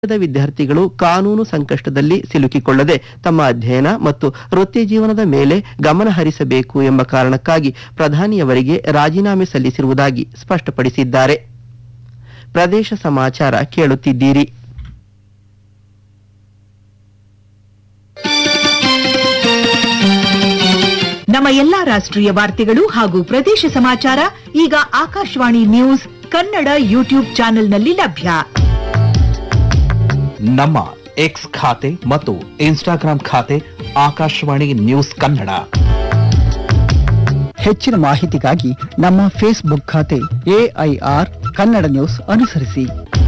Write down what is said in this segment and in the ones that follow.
ದೇಶದ ವಿದ್ಯಾರ್ಥಿಗಳು ಕಾನೂನು ಸಂಕಷ್ಟದಲ್ಲಿ ಸಿಲುಕಿಕೊಳ್ಳದೆ ತಮ್ಮ ಅಧ್ಯಯನ ಮತ್ತು ವೃತ್ತಿ ಜೀವನದ ಮೇಲೆ ಗಮನ ಹರಿಸಬೇಕು ಎಂಬ ಕಾರಣಕ್ಕಾಗಿ ಪ್ರಧಾನಿಯವರಿಗೆ ರಾಜೀನಾಮೆ ಸಲ್ಲಿಸಿರುವುದಾಗಿ ಸ್ಪಷ್ಟಪಡಿಸಿದ್ದಾರೆ ಪ್ರದೇಶ ಸಮಾಚಾರ ಕೇಳುತ್ತಿದ್ದೀರಿ ನಮ್ಮ ಎಲ್ಲಾ ರಾಷ್ಟ್ರೀಯ ವಾರ್ತೆಗಳು ಹಾಗೂ ಪ್ರದೇಶ ಸಮಾಚಾರ ಈಗ ಆಕಾಶವಾಣಿ ನ್ಯೂಸ್ ಕನ್ನಡ ಯೂಟ್ಯೂಬ್ ಚಾನೆಲ್ನಲ್ಲಿ ಲಭ್ಯ ನಮ್ಮ ಎಕ್ಸ್ ಖಾತೆ ಮತ್ತು ಇನ್ಸ್ಟಾಗ್ರಾಂ ಖಾತೆ ಆಕಾಶವಾಣಿ ನ್ಯೂಸ್ ಕನ್ನಡ ಹೆಚ್ಚಿನ ಮಾಹಿತಿಗಾಗಿ ನಮ್ಮ ಫೇಸ್ಬುಕ್ ಖಾತೆ ಎಐಆರ್ ಕನ್ನಡ ನ್ಯೂಸ್ ಅನುಸರಿಸಿ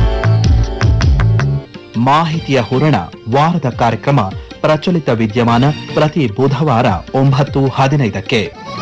ಮಾಹಿತಿಯ ಹೂರಣ ವಾರದ ಕಾರ್ಯಕ್ರಮ ಪ್ರಚಲಿತ ವಿದ್ಯಮಾನ ಪ್ರತಿ ಬುಧವಾರ ಒಂಬತ್ತು ಹದಿನೈದಕ್ಕೆ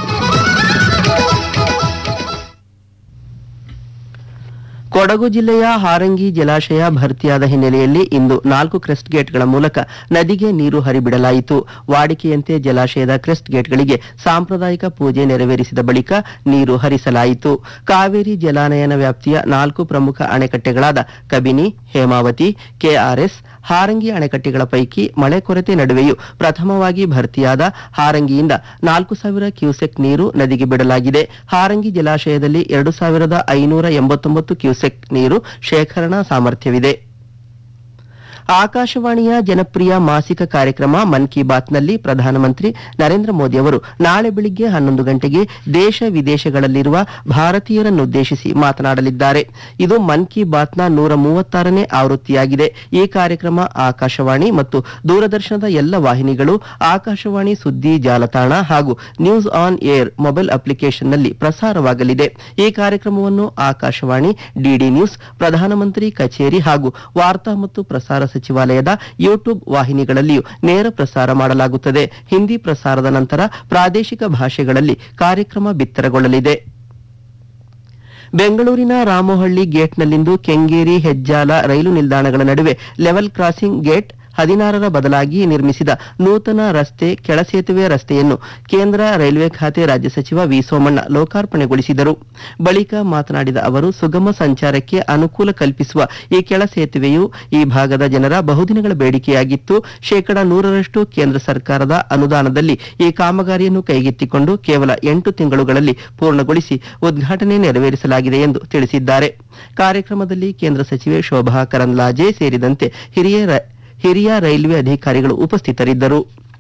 ಕೊಡಗು ಜಿಲ್ಲೆಯ ಹಾರಂಗಿ ಜಲಾಶಯ ಭರ್ತಿಯಾದ ಹಿನ್ನೆಲೆಯಲ್ಲಿ ಇಂದು ನಾಲ್ಕು ಕ್ರೆಸ್ಟ್ ಗೇಟ್ಗಳ ಮೂಲಕ ನದಿಗೆ ನೀರು ಹರಿಬಿಡಲಾಯಿತು ವಾಡಿಕೆಯಂತೆ ಜಲಾಶಯದ ಕ್ರೆಸ್ಟ್ ಗೇಟ್ಗಳಿಗೆ ಸಾಂಪ್ರದಾಯಿಕ ಪೂಜೆ ನೆರವೇರಿಸಿದ ಬಳಿಕ ನೀರು ಹರಿಸಲಾಯಿತು ಕಾವೇರಿ ಜಲಾನಯನ ವ್ಯಾಪ್ತಿಯ ನಾಲ್ಕು ಪ್ರಮುಖ ಅಣೆಕಟ್ಟೆಗಳಾದ ಕಬಿನಿ ಹೇಮಾವತಿ ಕೆಆರ್ಎಸ್ ಹಾರಂಗಿ ಅಣೆಕಟ್ಟೆಗಳ ಪೈಕಿ ಮಳೆ ಕೊರತೆ ನಡುವೆಯೂ ಪ್ರಥಮವಾಗಿ ಭರ್ತಿಯಾದ ಹಾರಂಗಿಯಿಂದ ನಾಲ್ಕು ಸಾವಿರ ಕ್ಯೂಸೆಕ್ ನೀರು ನದಿಗೆ ಬಿಡಲಾಗಿದೆ ಹಾರಂಗಿ ಜಲಾಶಯದಲ್ಲಿ ಎರಡು ಸಾವಿರದ ಐನೂರ ಎಂಬತ್ತೊಂಬತ್ತು ಕ್ಯೂಸೆಕ್ ನೀರು ಶೇಖರಣಾ ಸಾಮರ್ಥ್ಯವಿದೆ ಆಕಾಶವಾಣಿಯ ಜನಪ್ರಿಯ ಮಾಸಿಕ ಕಾರ್ಯಕ್ರಮ ಮನ್ ಕಿ ಬಾತ್ನಲ್ಲಿ ಪ್ರಧಾನಮಂತ್ರಿ ನರೇಂದ್ರ ಮೋದಿ ಅವರು ನಾಳೆ ಬೆಳಿಗ್ಗೆ ಹನ್ನೊಂದು ಗಂಟೆಗೆ ದೇಶ ವಿದೇಶಗಳಲ್ಲಿರುವ ಭಾರತೀಯರನ್ನುದ್ದೇಶಿಸಿ ಮಾತನಾಡಲಿದ್ದಾರೆ ಇದು ಮನ್ ಕಿ ಬಾತ್ನ ನೂರ ಮೂವತ್ತಾರನೇ ಆವೃತ್ತಿಯಾಗಿದೆ ಈ ಕಾರ್ಯಕ್ರಮ ಆಕಾಶವಾಣಿ ಮತ್ತು ದೂರದರ್ಶನದ ಎಲ್ಲ ವಾಹಿನಿಗಳು ಆಕಾಶವಾಣಿ ಸುದ್ದಿ ಜಾಲತಾಣ ಹಾಗೂ ನ್ಯೂಸ್ ಆನ್ ಏರ್ ಮೊಬೈಲ್ ಅಪ್ಲಿಕೇಶನ್ನಲ್ಲಿ ಪ್ರಸಾರವಾಗಲಿದೆ ಈ ಕಾರ್ಯಕ್ರಮವನ್ನು ಆಕಾಶವಾಣಿ ಡಿಡಿ ನ್ಯೂಸ್ ಪ್ರಧಾನಮಂತ್ರಿ ಕಚೇರಿ ಹಾಗೂ ವಾರ್ತಾ ಮತ್ತು ಪ್ರಸಾರ ಸಚಿವಾಲಯದ ಯೂಟ್ಯೂಬ್ ವಾಹಿನಿಗಳಲ್ಲಿಯೂ ನೇರ ಪ್ರಸಾರ ಮಾಡಲಾಗುತ್ತದೆ ಹಿಂದಿ ಪ್ರಸಾರದ ನಂತರ ಪ್ರಾದೇಶಿಕ ಭಾಷೆಗಳಲ್ಲಿ ಕಾರ್ಯಕ್ರಮ ಬಿತ್ತರಗೊಳ್ಳಲಿದೆ ಬೆಂಗಳೂರಿನ ರಾಮೋಹಳ್ಳಿ ಗೇಟ್ನಲ್ಲಿಂದು ಕೆಂಗೇರಿ ಹೆಜ್ಜಾಲ ರೈಲು ನಿಲ್ದಾಣಗಳ ನಡುವೆ ಲೆವೆಲ್ ಕ್ರಾಸಿಂಗ್ ಗೇಟ್ ಹದಿನಾರರ ಬದಲಾಗಿ ನಿರ್ಮಿಸಿದ ನೂತನ ರಸ್ತೆ ಕೆಳಸೇತುವೆ ರಸ್ತೆಯನ್ನು ಕೇಂದ್ರ ರೈಲ್ವೆ ಖಾತೆ ರಾಜ್ಯ ಸಚಿವ ವಿ ಸೋಮಣ್ಣ ಲೋಕಾರ್ಪಣೆಗೊಳಿಸಿದರು ಬಳಿಕ ಮಾತನಾಡಿದ ಅವರು ಸುಗಮ ಸಂಚಾರಕ್ಕೆ ಅನುಕೂಲ ಕಲ್ಪಿಸುವ ಈ ಕೆಳ ಸೇತುವೆಯು ಈ ಭಾಗದ ಜನರ ಬಹುದಿನಗಳ ಬೇಡಿಕೆಯಾಗಿತ್ತು ಶೇಕಡ ನೂರರಷ್ಟು ಕೇಂದ್ರ ಸರ್ಕಾರದ ಅನುದಾನದಲ್ಲಿ ಈ ಕಾಮಗಾರಿಯನ್ನು ಕೈಗೆತ್ತಿಕೊಂಡು ಕೇವಲ ಎಂಟು ತಿಂಗಳುಗಳಲ್ಲಿ ಪೂರ್ಣಗೊಳಿಸಿ ಉದ್ಘಾಟನೆ ನೆರವೇರಿಸಲಾಗಿದೆ ಎಂದು ತಿಳಿಸಿದ್ದಾರೆ ಕಾರ್ಯಕ್ರಮದಲ್ಲಿ ಕೇಂದ್ರ ಸಚಿವೆ ಶೋಭಾ ಕರಂದ್ಲಾಜೆ ಸೇರಿದಂತೆ ಹಿರಿಯ ರ- ಹಿರಿಯ ರೈಲ್ವೆ ಅಧಿಕಾರಿಗಳು ಉಪಸ್ಥಿತರಿದ್ದರು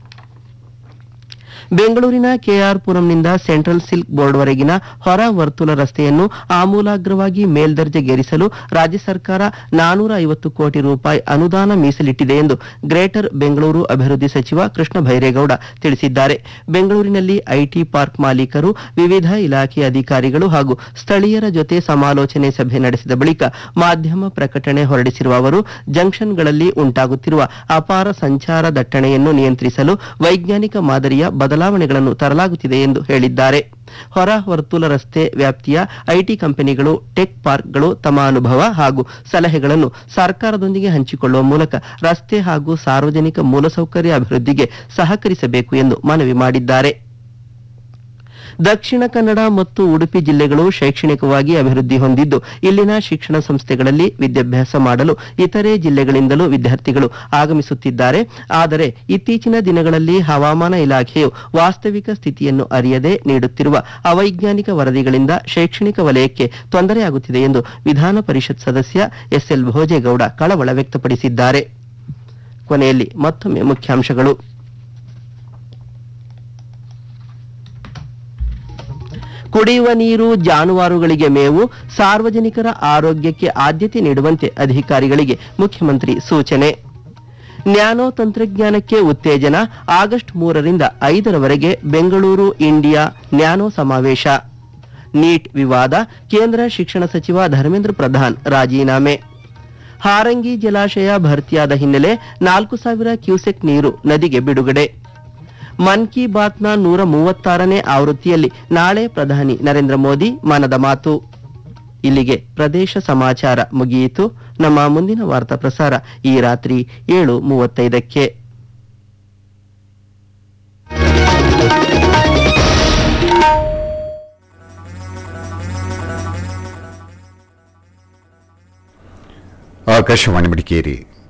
ಬೆಂಗಳೂರಿನ ಕೆಆರ್ ಪುರಂನಿಂದ ಸೆಂಟ್ರಲ್ ಸಿಲ್ಕ್ ಬೋರ್ಡ್ವರೆಗಿನ ಹೊರ ವರ್ತುಲ ರಸ್ತೆಯನ್ನು ಆಮೂಲಾಗ್ರವಾಗಿ ಮೇಲ್ದರ್ಜೆಗೇರಿಸಲು ರಾಜ್ಯ ಸರ್ಕಾರ ನಾನೂರ ಐವತ್ತು ಕೋಟಿ ರೂಪಾಯಿ ಅನುದಾನ ಮೀಸಲಿಟ್ಟಿದೆ ಎಂದು ಗ್ರೇಟರ್ ಬೆಂಗಳೂರು ಅಭಿವೃದ್ಧಿ ಸಚಿವ ಕೃಷ್ಣ ಭೈರೇಗೌಡ ತಿಳಿಸಿದ್ದಾರೆ ಬೆಂಗಳೂರಿನಲ್ಲಿ ಐಟಿ ಪಾರ್ಕ್ ಮಾಲೀಕರು ವಿವಿಧ ಇಲಾಖೆ ಅಧಿಕಾರಿಗಳು ಹಾಗೂ ಸ್ಥಳೀಯರ ಜೊತೆ ಸಮಾಲೋಚನೆ ಸಭೆ ನಡೆಸಿದ ಬಳಿಕ ಮಾಧ್ಯಮ ಪ್ರಕಟಣೆ ಹೊರಡಿಸಿರುವ ಅವರು ಜಂಕ್ಷನ್ಗಳಲ್ಲಿ ಉಂಟಾಗುತ್ತಿರುವ ಅಪಾರ ಸಂಚಾರ ದಟ್ಟಣೆಯನ್ನು ನಿಯಂತ್ರಿಸಲು ವೈಜ್ಞಾನಿಕ ಮಾದರಿಯ ಬದಲಾವಣೆಗಳನ್ನು ತರಲಾಗುತ್ತಿದೆ ಎಂದು ಹೇಳಿದ್ದಾರೆ ಹೊರ ವರ್ತುಲ ರಸ್ತೆ ವ್ಯಾಪ್ತಿಯ ಐಟಿ ಕಂಪನಿಗಳು ಟೆಕ್ ಪಾರ್ಕ್ಗಳು ತಮ್ಮ ಅನುಭವ ಹಾಗೂ ಸಲಹೆಗಳನ್ನು ಸರ್ಕಾರದೊಂದಿಗೆ ಹಂಚಿಕೊಳ್ಳುವ ಮೂಲಕ ರಸ್ತೆ ಹಾಗೂ ಸಾರ್ವಜನಿಕ ಮೂಲಸೌಕರ್ಯ ಅಭಿವೃದ್ಧಿಗೆ ಸಹಕರಿಸಬೇಕು ಎಂದು ಮನವಿ ಮಾಡಿದ್ದಾರೆ ದಕ್ಷಿಣ ಕನ್ನಡ ಮತ್ತು ಉಡುಪಿ ಜಿಲ್ಲೆಗಳು ಶೈಕ್ಷಣಿಕವಾಗಿ ಅಭಿವೃದ್ಧಿ ಹೊಂದಿದ್ದು ಇಲ್ಲಿನ ಶಿಕ್ಷಣ ಸಂಸ್ಥೆಗಳಲ್ಲಿ ವಿದ್ಯಾಭ್ಯಾಸ ಮಾಡಲು ಇತರೆ ಜಿಲ್ಲೆಗಳಿಂದಲೂ ವಿದ್ಯಾರ್ಥಿಗಳು ಆಗಮಿಸುತ್ತಿದ್ದಾರೆ ಆದರೆ ಇತ್ತೀಚಿನ ದಿನಗಳಲ್ಲಿ ಹವಾಮಾನ ಇಲಾಖೆಯು ವಾಸ್ತವಿಕ ಸ್ಥಿತಿಯನ್ನು ಅರಿಯದೆ ನೀಡುತ್ತಿರುವ ಅವೈಜ್ಞಾನಿಕ ವರದಿಗಳಿಂದ ಶೈಕ್ಷಣಿಕ ವಲಯಕ್ಕೆ ತೊಂದರೆಯಾಗುತ್ತಿದೆ ಎಂದು ವಿಧಾನ ಪರಿಷತ್ ಸದಸ್ಯ ಎಸ್ಎಲ್ ಭೋಜೇಗೌಡ ಕಳವಳ ವ್ಯಕ್ತಪಡಿಸಿದ್ದಾರೆ ಕೊನೆಯಲ್ಲಿ ಮತ್ತೊಮ್ಮೆ ಮುಖ್ಯಾಂಶಗಳು ಕುಡಿಯುವ ನೀರು ಜಾನುವಾರುಗಳಿಗೆ ಮೇವು ಸಾರ್ವಜನಿಕರ ಆರೋಗ್ಯಕ್ಕೆ ಆದ್ಯತೆ ನೀಡುವಂತೆ ಅಧಿಕಾರಿಗಳಿಗೆ ಮುಖ್ಯಮಂತ್ರಿ ಸೂಚನೆ ನ್ಯಾನೋ ತಂತ್ರಜ್ಞಾನಕ್ಕೆ ಉತ್ತೇಜನ ಆಗಸ್ಟ್ ಮೂರರಿಂದ ಐದರವರೆಗೆ ಬೆಂಗಳೂರು ಇಂಡಿಯಾ ನ್ಯಾನೋ ಸಮಾವೇಶ ನೀಟ್ ವಿವಾದ ಕೇಂದ್ರ ಶಿಕ್ಷಣ ಸಚಿವ ಧರ್ಮೇಂದ್ರ ಪ್ರಧಾನ್ ರಾಜೀನಾಮೆ ಹಾರಂಗಿ ಜಲಾಶಯ ಭರ್ತಿಯಾದ ಹಿನ್ನೆಲೆ ನಾಲ್ಕು ಸಾವಿರ ಕ್ಯೂಸೆಕ್ ನೀರು ನದಿಗೆ ಬಿಡುಗಡೆ ಮನ್ ಕಿ ಬಾತ್ನ ನೂರ ಮೂವತ್ತಾರನೇ ಆವೃತ್ತಿಯಲ್ಲಿ ನಾಳೆ ಪ್ರಧಾನಿ ನರೇಂದ್ರ ಮೋದಿ ಮನದ ಮಾತು ಇಲ್ಲಿಗೆ ಪ್ರದೇಶ ಸಮಾಚಾರ ಮುಗಿಯಿತು ನಮ್ಮ ಮುಂದಿನ ವಾರ್ತಾ ಪ್ರಸಾರ ಈ ರಾತ್ರಿ ಏಳು ಮೂವತ್ತೈದಕ್ಕೆ ಆಕಾಶವಾಣಿ ಮಡಿಕೇರಿ